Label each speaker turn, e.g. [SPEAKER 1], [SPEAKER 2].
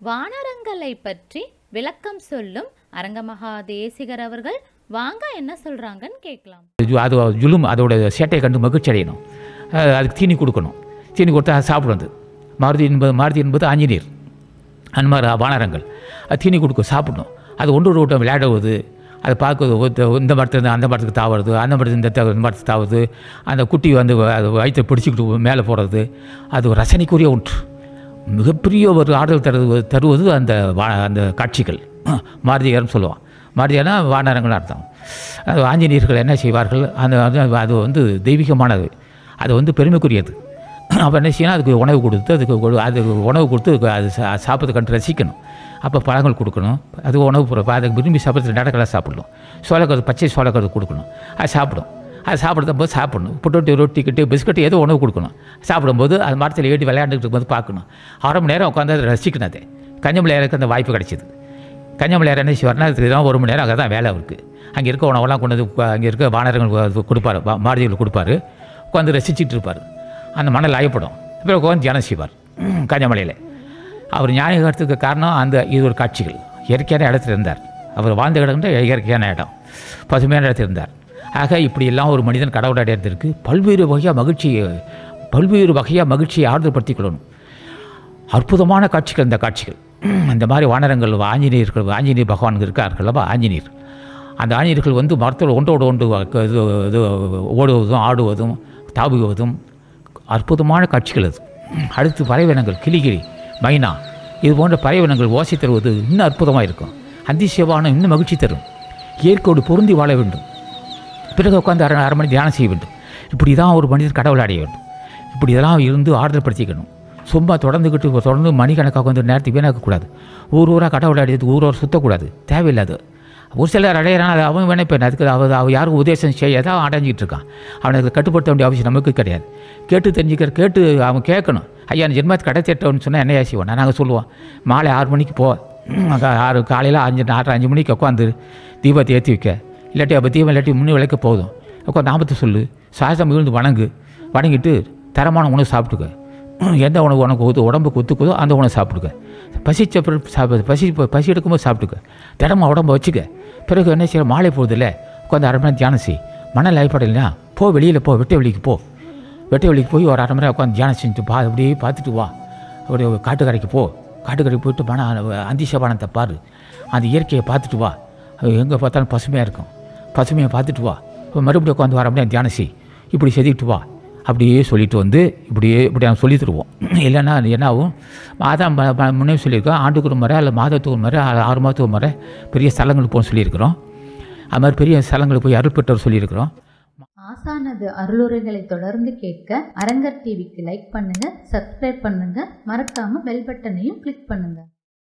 [SPEAKER 1] வானரங்களை பற்றி விளக்கம் சொல்லும் அரங்கமகா தேசிகர் அவர்கள் வாங்க என்ன சொல்றாங்கன்னு கேட்கலாம்
[SPEAKER 2] ஜு- அது ஜுலும் அதோட சேட்டையை கண்டு மகிழ்ச்சி அடையணும் அஹ் அதுக்கு தீனி கொடுக்கணும் தீனி கொடுத்தா அது சாப்பிடும் அது மாருதி என்பது மாருதி என்பது ஆஞ்சநீர் அந்த மாதிரி வானரங்கள் அது தீனி கொடுக்கும் சாப்பிடணும் அது ஒன்று ஒரு விட்டம் விளையாடுவது அது பார்க்குறது ஒருத்த- இந்த மரத்துலேருந்து அந்த மரத்துக்கு தாவுறது அந்த மரத்துக்கு இந்த த- இந்த மரத்துக்கு தாவுறது அந்த குட்டி வந்து வ- அது வயிற்றை பிடிச்சிக்கிட்டு மேலே போகிறது அது ஒரு ரசனைக்குரிய ஒன்று மிகப்பெரிய ஒரு ஆறுதல் தருவது தருவது அந்த வா அந்த காட்சிகள் மாருதிகரம்னு சொல்லுவான் மாருதிகர்னா வானரங்கள் அர்த்தம் அது ஆஞ்சநேயர்கள் என்ன செய்வார்கள் அந்த அது- அது வந்து தெய்வீகமானது அது வந்து பெருமைக்குரியது அப்போ என்ன செய்யணும் அதுக்கு உணவு கொடுத்து அதுக்கு கொடு- அதுக்கு உணவு கொடுத்து அதுக்கு அது சா சாப்பிட்றது கண்டு ரசிக்கணும் அப்போ பழங்கள் கொடுக்கணும் அது உணவு பொருள் அதுக்கு விரும்பி சாப்பிட்றது நடக்கலை சாப்பிடணும் சோளக்கருது பச்சை சோளக்கருது கொடுக்கணும் அது சாப்பிடும் அது சாப்பிடுற போது சாப்பிடணும் புட்டோட்டி ரொட்டி கிட்டு பிஸ்கட் ஏதோ உணவு கொடுக்கணும் சாப்பிடும்போது அது மரத்தில் ஏறி விளையாண்டுட்டு இருக்கும்போது பார்க்கணும் அரை மணி நேரம் உட்காந்து அதை ரசிக்கணும் அது கஞ்சமலையாருக்கு அந்த வாய்ப்பு கிடைச்சிது கன்னியாகுமரியார் என்ன செய்வார்னா அதுக்கு தான் ஒரு மணி நேரம் அங்கே தான் வேலை அவருக்கு அங்கே இருக்க உணவெல்லாம் கொண்டு வந்து உட்கா- அங்கே இருக்க வானரங்கள் கொ- கொடுப்பாரு வா- மாருதிகள் கொடுப்பாரு உட்காந்து ரசிச்சுட்டு இருப்பார் அந்த மணல் ஆயப்படும் அப்புறம் உட்காந்து தியானம் செய்வார் கன்னியாமலையில் அவர் ஞானிகத்துக்கு காரணம் அந்த இது ஒரு காட்சிகள் இயற்கையான இடத்துல இருந்தார் அவர் வாழ்ந்த இடம்ன்ற இயற்கையான இடம் பசுமையான இடத்துல இருந்தார் ஆக இப்படியெல்லாம் ஒரு மனிதன் கடவுள் அடையிறதுக்கு பல்வேறு வகையாக மகிழ்ச்சியை பல்வேறு வகையாக மகிழ்ச்சியை ஆறுதல்படுத்திக் கொள்ளணும் அற்புதமான காட்சிகள் இந்த காட்சிகள் இந்த மாதிரி வானரங்கள் ஆஞ்சநேயர்கள் ஆஞ்சநேயர் பகவான் இருக்கார்கள் அல்லவா ஆஞ்சநேயர் அந்த ஆஞ்சநேயர்கள் வந்து மரத்தில் ஒன்றோடு ஒன்று வ- இது இது ஓடுவதும் ஆடுவதும் தாவுவதும் அற்புதமான காட்சிகள் அது அடுத்து பறவைனங்கள் கிளிகிளி மைனா இது போன்ற பறவைனங்கள் ஓசை தருவது இன்னும் அற்புதமாக இருக்கும் அந்திசியவானம் இன்னும் மகிழ்ச்சி தரும் இயற்கையோடு பொருந்தி வாழ வேண்டும் பிறகு உட்காந்து அரை அரை மணி தியானம் செய்ய வேண்டும் இப்படி தான் ஒரு மனிதர் கடவுளை அடைய வேண்டும் இப்படி இதெல்லாம் இருந்து ஆறுதல் படுத்திக்கணும் சும்மா தொடர்ந்துக்கிட்டு தொடர்ந்து மணிக்கணக்காக வந்து நேரத்துக்கு வீணாக்கக்கூடாது ஊர் ஊராக கடவுளை அடையிறதுக்கு ஊர் ஊர் சுற்றக்கூடாது தேவையில்லாது ஒரு சிலர் அடையிறான் அது அவன் வேணைப்பேன் அதுக்கு அவ அவ யாருக்கும் உபதேசம் செய்யாத அவன் அடைஞ்சிட்டு இருக்கான் அவனுக்கு கட்டுப்படுத்த வேண்டிய அவசியம் நமக்கு கிடையாது கேட்டு தெரிஞ்சுக்கிற கேட்டு அவன் கேட்கணும் ஐயா நான் ஜென்மத்துக்கு கடை தேட்டவன்னு சொன்னால் என்ன செய்வோம் நாங்கள் சொல்லுவோம் மாலை ஆறு மணிக்கு போ அங்க ஆறு காலையில் அஞ்சு ஆறு அஞ்சு மணிக்கு உட்காந்து தீபத்தை ஏற்றி வைக்க இல்லாட்டி அப்போ தீபம் இல்லாட்டி முன்னே விளக்க போதும் உட்காந்து நாமத்தை சொல்லு சாசம் விழுந்து வணங்கு வணங்கிட்டு தரமான உணவு சாப்பிட்டுக்க எந்த உணவு உனக்கு ஒத்து உடம்புக்கு ஒத்துக்குதோ அந்த உணவு சாப்பிட்டுக்க பசிச்ச பிறகு சாப்பிடு பசி பசி எடுக்கும்போது சாப்பிட்டுக்க திடமா உடம்ப வச்சுக்க பிறகு என்ன செய்ய மாலை போகுதுல்ல உட்காந்து அரை மணி நேரம் தியானம் செய் மணல் அலைப்படலையா போ வெளியில் போ வெட்டை வெளிக்கு போ வெட்டை வெளிக்கு போய் ஒரு அரை மணி நேரம் உட்காந்து தியானம் செஞ்சுட்டு பா அப்படியே பார்த்துட்டு வா ஒரு காட்டுக்கரைக்கு போ காட்டுக்கரைக்கு போயிட்டு மன அந்திசபானத்தை பாரு அந்த இயற்கையை பார்த்துட்டு வா எங்கே பார்த்தாலும் பசுமையாக இருக்கும் பசுமையை பார்த்துட்டு வா இப்போ மறுபடியும் உட்காந்து வர அப்படியே தியானம் செய் இப்படி செஞ்சுக்கிட்டு வா அப்படியே சொல்லிட்டு வந்து இப்படியே இப்படி நாங்கள் சொல்லி தருவோம் இல்லைன்னா அது என்ன ஆகும் அதான் ம- ம- முன்னே சொல்லியிருக்கோம் ஆண்டுக்கு ஒரு முறை அல்ல மாதத்துக்கு ஒரு முறை அல்ல ஆறு மாதத்துக்கு ஒரு முறை பெரிய ஸ்தலங்களுக்கு போக சொல்லியிருக்கிறோம் அது மாதிரி பெரிய ஸ்தலங்களுக்கு போய் அருள் பெற்றவர் சொல்லியிருக்கிறோம்
[SPEAKER 3] ஆசானது அருளுரைகளை தொடர்ந்து கேட்க அரங்கர் டிவிக்கு லைக் பண்ணுங்க சப்ஸ்கிரைப் பண்ணுங்க மறக்காம பெல் பட்டனையும் கிளிக் பண்ணுங்க